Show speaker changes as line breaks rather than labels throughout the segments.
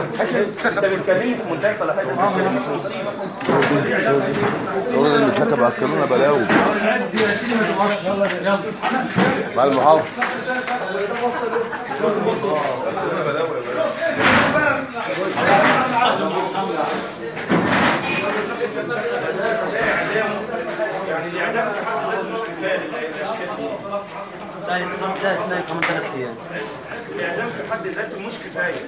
انت بتكلمني في منتهى صلاحيه مش مصيبه
الشغل اللي اتركب اكلونا بلاوي مع المحافظ
يعني الاعدام في حد ذاته مش كفايه للاشكال دي
لا لا كمان ثلاث ايام
الاعدام في حد ذاته مش كفايه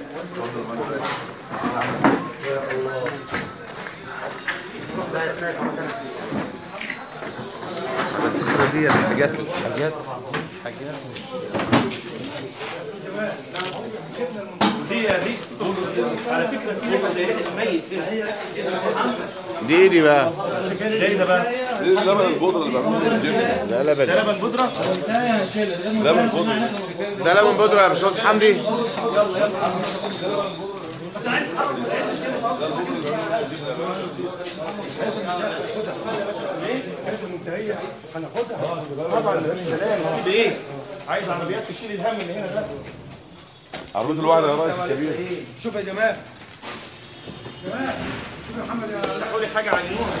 لا لا كمان ثلاث ايام
الفكره دي حاجات حاجات
دي دي على فكره في لعبه زي ريحه الميت
دي ايه دي بقى؟
ده ايه ده بقى؟
لبن البودره اللي بعملوه في الجيم ده لبن
ده لبن بودره
لبن بودره ده لبن بودره يا باشمهندس حمدي
طبعا مفيش كلام هسيب ايه؟ عايز عربيات تشيل الهم اللي هنا ده
عربيه الواحد يا ريس الكبير
شوف يا جماعه جماعه شوف يا محمد افتحوا لي حاجه عينوها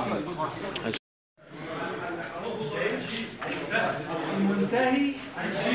المنتهي هنشيل